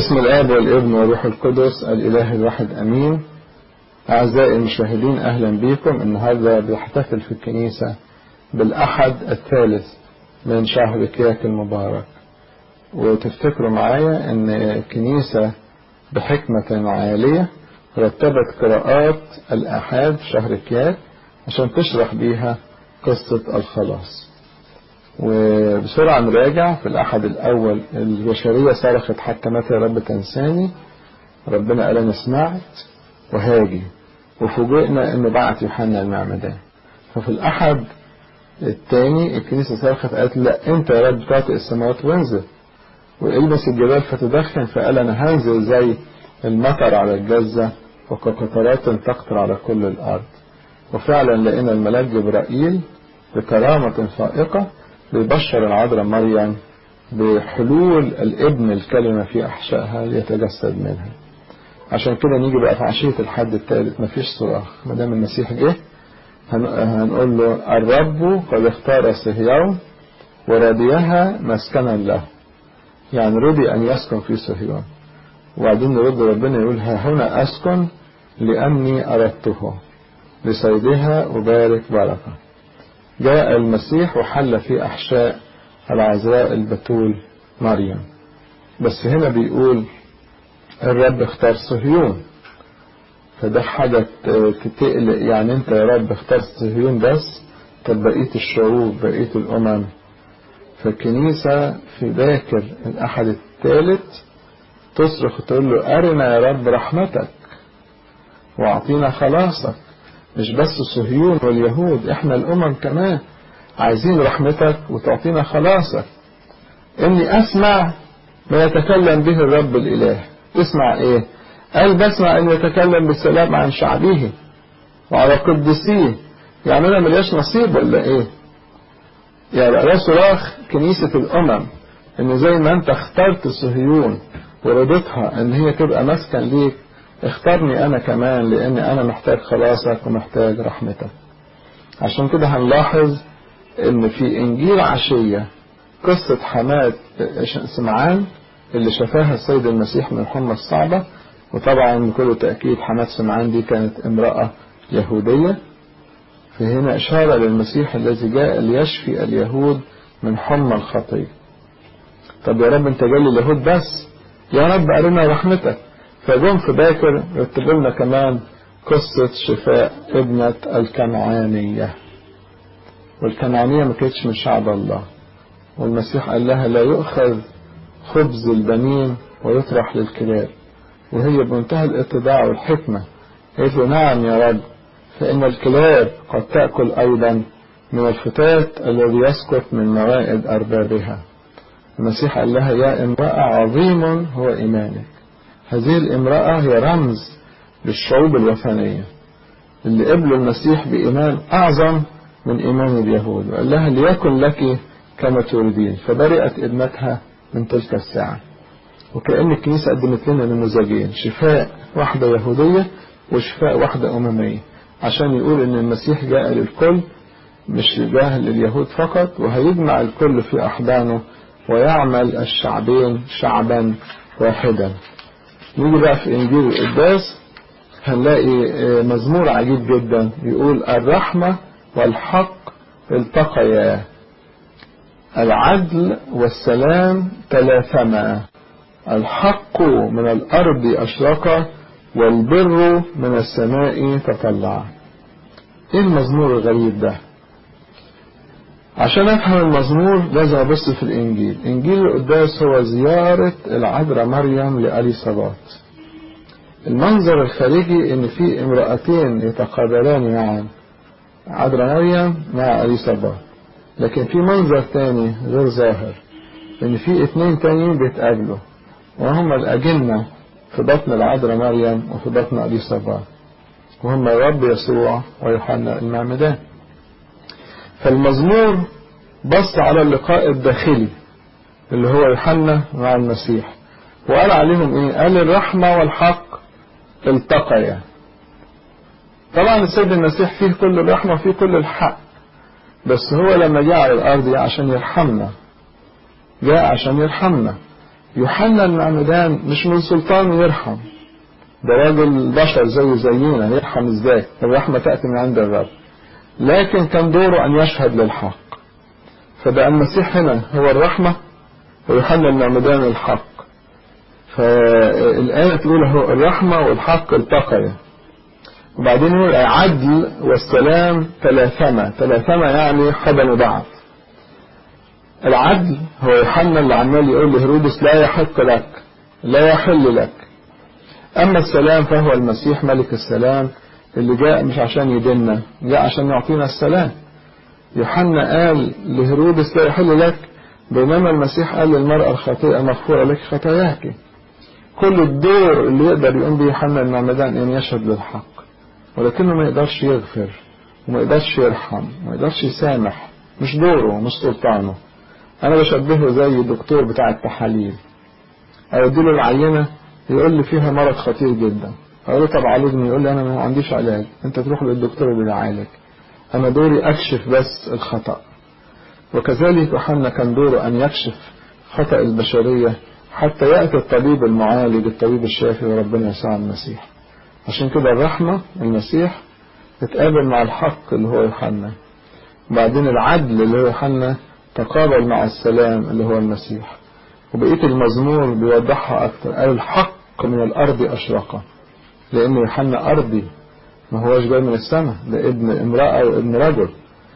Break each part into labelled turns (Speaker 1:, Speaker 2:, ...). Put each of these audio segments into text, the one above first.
Speaker 1: باسم الآب والابن والروح القدس الإله الواحد أمين أعزائي المشاهدين أهلا بكم النهاردة بيحتفل في الكنيسة بالأحد الثالث من شهر كياك المبارك وتفتكروا معايا أن الكنيسة بحكمة عالية رتبت قراءات الآحاد في شهر كياك عشان تشرح بيها قصة الخلاص وبسرعة نراجع في الأحد الأول البشرية صرخت حتى متى يا رب تنساني ربنا قال أنا سمعت وهاجي وفوجئنا إن بعت يوحنا المعمدان ففي الأحد الثاني الكنيسة صرخت قالت لا أنت يا رب تعطي السماوات وانزل والمس الجبال فتدخن فقال أنا هنزل زي المطر على الجزة وكقطرات تقطر على كل الأرض وفعلا لقينا الملاك جبرائيل بكرامة فائقة بيبشر العذراء مريم بحلول الابن الكلمة في أحشائها ليتجسد منها عشان كده نيجي بقى في عشية الحد الثالث مفيش صراخ ما دام المسيح جه هنقول له الرب قد اختار صهيون ورضيها مسكنا له يعني رضي أن يسكن في صهيون وبعدين نرد ربنا يقول ها هنا أسكن لأني أردته لصيدها أبارك بركة جاء المسيح وحل في أحشاء العذراء البتول مريم بس هنا بيقول الرب اختار صهيون فده حاجة تقلق يعني انت يا رب اختار صهيون بس طب بقية الشعوب بقية الأمم فالكنيسة في باكر الأحد الثالث تصرخ وتقول له أرنا يا رب رحمتك واعطينا خلاصك مش بس صهيون واليهود احنا الامم كمان عايزين رحمتك وتعطينا خلاصك اني اسمع ما يتكلم به الرب الاله تسمع ايه قال بسمع ان يتكلم بالسلام عن شعبه وعلى قدسيه يعني انا ملياش نصيب ولا ايه يعني ده صراخ كنيسة الامم ان زي ما انت اخترت صهيون ورضيتها ان هي تبقى مسكن ليك اختارني انا كمان لان انا محتاج خلاصك ومحتاج رحمتك عشان كده هنلاحظ ان في انجيل عشية قصة حماة سمعان اللي شفاها السيد المسيح من الحمى الصعبة وطبعا بكل تأكيد حماة سمعان دي كانت امرأة يهودية فهنا إشارة للمسيح الذي جاء ليشفي اليهود من حمى الخطية طب يا رب انت جاي اليهود بس يا رب أرنا رحمتك فجم في باكر رتبوا لنا كمان قصة شفاء ابنة الكنعانية والكنعانية ما كانتش من شعب الله والمسيح قال لها لا يؤخذ خبز البنين ويطرح للكلاب وهي بمنتهى الاتضاع والحكمة قالت له نعم يا رب فإن الكلاب قد تأكل أيضا من الفتات الذي يسقط من موائد أربابها المسيح قال لها يا امرأة عظيم هو إيمانك هذه الامرأة هي رمز للشعوب الوثنية اللي قبلوا المسيح بإيمان أعظم من إيمان اليهود وقال لها ليكن لك كما تريدين فبرئت ابنتها من تلك الساعة وكأن الكنيسة قدمت لنا نموذجين شفاء واحدة يهودية وشفاء واحدة أممية عشان يقول إن المسيح جاء للكل مش جاء لليهود فقط وهيجمع الكل في أحضانه ويعمل الشعبين شعبا واحدا نيجي بقى في إنجيل القداس هنلاقي مزمور عجيب جدا يقول الرحمة والحق التقيا العدل والسلام تلاثما الحق من الأرض أشرق والبر من السماء تطلع ايه المزمور الغريب ده عشان افهم المزمور لازم ابص في الانجيل انجيل القداس هو زيارة العذراء مريم لأليصابات المنظر الخارجي ان في امرأتين يتقابلان معا عذراء مريم مع أليصابات لكن في منظر تاني غير ظاهر ان في اتنين تانيين بيتقابلوا وهم الأجنة في بطن العذراء مريم وفي بطن أليصابات وهم الرب يسوع ويوحنا المعمدان فالمزمور بص على اللقاء الداخلي اللي هو يوحنا مع المسيح وقال عليهم ايه قال الرحمة والحق التقيا طبعا السيد المسيح فيه كل الرحمة وفيه كل الحق بس هو لما جاء على الأرض جاء عشان يرحمنا جاء عشان يرحمنا يوحنا المعمدان مش من سلطانه يرحم ده راجل بشر زي زينا يرحم ازاي الرحمة تأتي من عند الرب لكن كان دوره أن يشهد للحق فبقى المسيح هنا هو الرحمة ويوحنا المعمدان الحق فالآية تقول هو الرحمة والحق التقيا وبعدين يقول عدل والسلام تلاثما تلاثما يعني حضنوا بعض العدل هو يوحنا اللي عمال يقول لهرودس لا يحق لك لا يحل لك أما السلام فهو المسيح ملك السلام اللي جاء مش عشان يديننا جاء عشان يعطينا السلام يوحنا قال لهرودس لا يحل لك بينما المسيح قال للمرأة الخاطئة مغفورة لك خطاياك كل الدور اللي يقدر يقوم به يوحنا المعمدان ان يشهد للحق ولكنه ما يقدرش يغفر وما يقدرش يرحم وما يقدرش يسامح مش دوره مش سلطانه انا بشبهه زي الدكتور بتاع التحاليل اوديله العينه يقول لي فيها مرض خطير جدا اقول له طب عالجني يقول لي انا ما عنديش علاج انت تروح للدكتور اللي بيعالج انا دوري اكشف بس الخطأ وكذلك يوحنا كان دوره ان يكشف خطأ البشرية حتى يأتي الطبيب المعالج الطبيب الشافي وربنا يسوع المسيح عشان كده الرحمة المسيح اتقابل مع الحق اللي هو يوحنا وبعدين العدل اللي هو يوحنا تقابل مع السلام اللي هو المسيح وبقية المزمور بيوضحها أكتر قال الحق من الأرض أشرقة لأن يوحنا أرضي ما هوش جاي من السماء ده ابن امرأة وابن رجل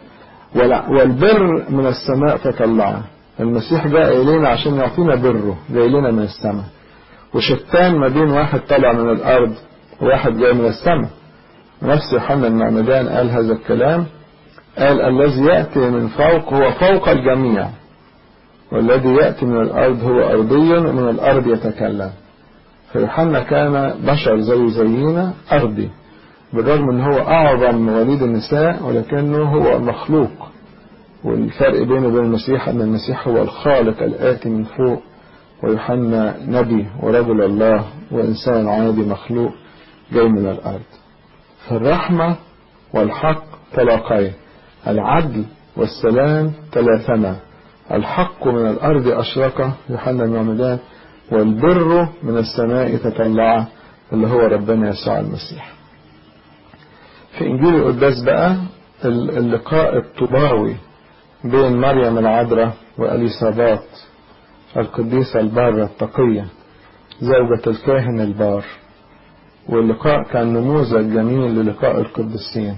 Speaker 1: والبر من السماء تطلعه المسيح جاء إلينا عشان يعطينا بره جاي لنا من السماء وشتان ما بين واحد طلع من الأرض وواحد جاي من السماء نفس يوحنا المعمدان قال هذا الكلام قال الذي يأتي من فوق هو فوق الجميع والذي يأتي من الأرض هو أرضي ومن الأرض يتكلم فيوحنا كان بشر زي زينا أرضي بالرغم ان هو أعظم من وليد النساء ولكنه هو مخلوق والفرق بينه وبين المسيح أن المسيح هو الخالق الآتي من فوق ويوحنا نبي ورجل الله وإنسان عادي مخلوق جاي من الأرض فالرحمة والحق تلاقيا العدل والسلام تلاثما الحق من الأرض أشرق يوحنا المعمدان والبر من السماء تطلع اللي هو ربنا يسوع المسيح في إنجيل القداس بقى اللقاء الطباوي بين مريم العذراء وأليصابات القديسة البارة التقية زوجة الكاهن البار واللقاء كان نموذج جميل للقاء القديسين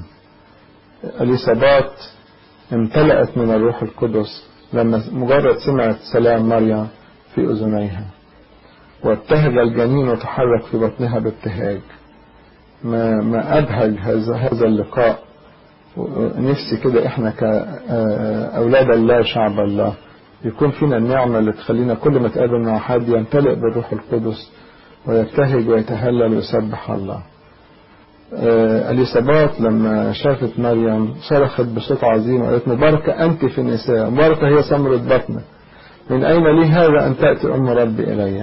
Speaker 1: أليصابات امتلأت من الروح القدس لما مجرد سمعت سلام مريم في أذنيها وابتهج الجنين وتحرك في بطنها بابتهاج ما ما أبهج هذا هذا اللقاء نفسي كده احنا كأولاد الله شعب الله يكون فينا النعمة اللي تخلينا كل ما تقابل مع حد يمتلئ بالروح القدس ويبتهج ويتهلل ويسبح الله اليسابات لما شافت مريم صرخت بصوت عظيم وقالت مباركة أنت في النساء مباركة هي ثمرة بطنك من أين لي هذا أن تأتي أم ربي إلي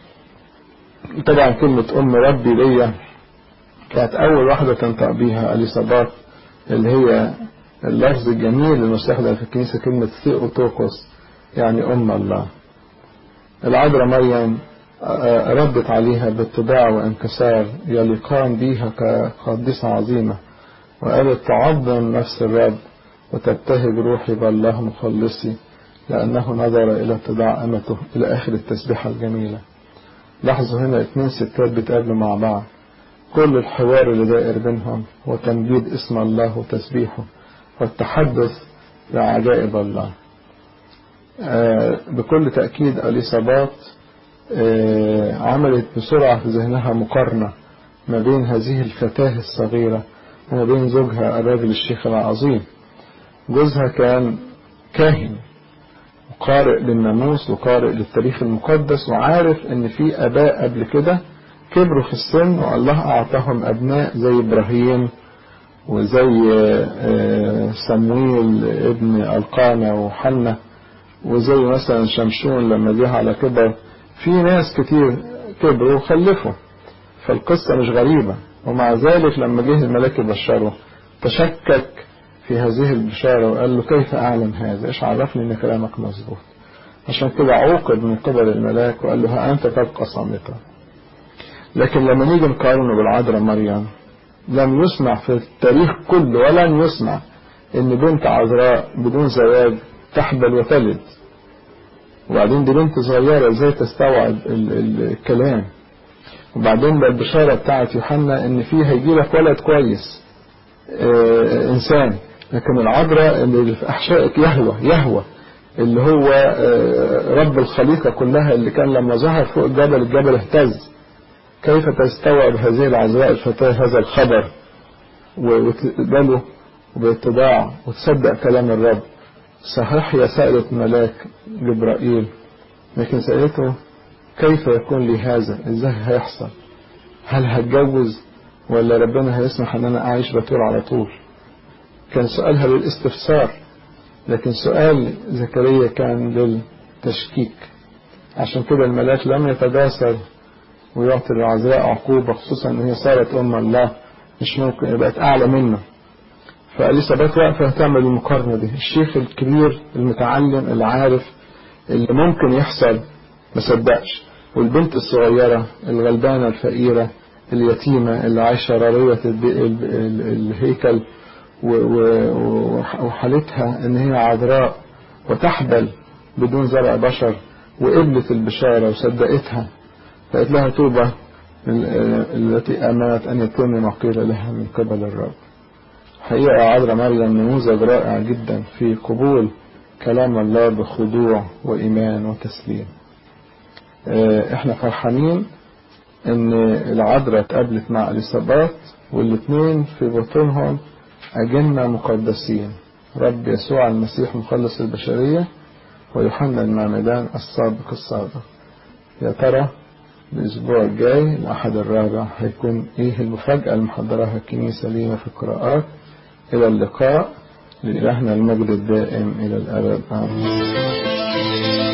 Speaker 1: طبعا كلمة أم ربي ليا كانت أول واحدة تنطق بيها اليسابات اللي هي اللفظ الجميل المستخدم في الكنيسة كلمة ثيوتوكوس يعني أم الله العذراء مريم ردت عليها باتباع وانكسار يليقان بها كقديسة عظيمة وقالت تعظم نفس الرب وتبتهج روحي بالله مخلصي لأنه نظر إلى اتباع أمته إلى آخر التسبيحة الجميلة لاحظوا هنا اتنين ستات بيتقابلوا مع بعض كل الحوار اللي دائر بينهم هو تمجيد اسم الله وتسبيحه والتحدث لعجائب الله آه بكل تأكيد أليصابات آه عملت بسرعة في ذهنها مقارنة ما بين هذه الفتاة الصغيرة وما بين زوجها الراجل الشيخ العظيم جوزها كان كاهن وقارئ للناموس وقارئ للتاريخ المقدس وعارف ان في اباء قبل كده كبروا في السن والله اعطاهم ابناء زي ابراهيم وزي سمويل ابن القانا وحنة وزي مثلا شمشون لما جه على كبر في ناس كتير كبروا وخلفوا فالقصة مش غريبة ومع ذلك لما جه الملاك يبشره تشكك في هذه البشارة وقال له كيف أعلم هذا إيش عرفني إن كلامك مظبوط عشان كده عوقب من قبل الملاك وقال له ها أنت تبقى صامتا لكن لما نيجي نقارنه بالعذراء مريم لم يسمع في التاريخ كله ولن يسمع ان بنت عذراء بدون زواج تحبل وتلد وبعدين دي بنت صغيرة ازاي تستوعب ال ال الكلام وبعدين بقى البشارة بتاعت يوحنا ان فيه هيجي لك ولد كويس اه انسان لكن العذراء اللي في احشائك يهوى يهوى اللي هو اه رب الخليقة كلها اللي كان لما ظهر فوق الجبل الجبل اهتز كيف تستوعب هذه العذراء الفتاة هذا الخبر وتقبله باتباع وتصدق كلام الرب صحيح هي سألت ملاك جبرائيل لكن سألته كيف يكون لي هذا ازاي هيحصل هل هتجوز ولا ربنا هيسمح ان انا اعيش بطول على طول كان سؤالها للاستفسار لكن سؤال زكريا كان للتشكيك عشان كده الملاك لم يتداسر ويعطي العذراء عقوبة خصوصا ان هي صارت ام الله مش ممكن بقت اعلى منه فاليسابات واقفة تعمل المقارنة دي الشيخ الكبير المتعلم العارف اللي ممكن يحصل ما صدقش والبنت الصغيرة الغلبانة الفقيرة اليتيمة اللي عايشة رارية الهيكل وحالتها ان هي عذراء وتحبل بدون زرع بشر وقبلت البشارة وصدقتها فقالت لها توبة التي آمنت أن يكون ما قيل لها من قبل الرب حقيقة عذراء مريم نموذج رائع جدا في قبول كلام الله بخضوع وإيمان وتسليم احنا فرحانين ان العذراء اتقابلت مع اليصابات والاثنين في بطونهم أجنة مقدسين رب يسوع المسيح مخلص البشرية ويوحنا المعمدان السابق السابق يا ترى الأسبوع الجاي الأحد الرابع هيكون إيه المفاجأة اللي محضرها الكنيسة لينا في القراءات إلى اللقاء لإلهنا المجد الدائم إلى الأبد آمين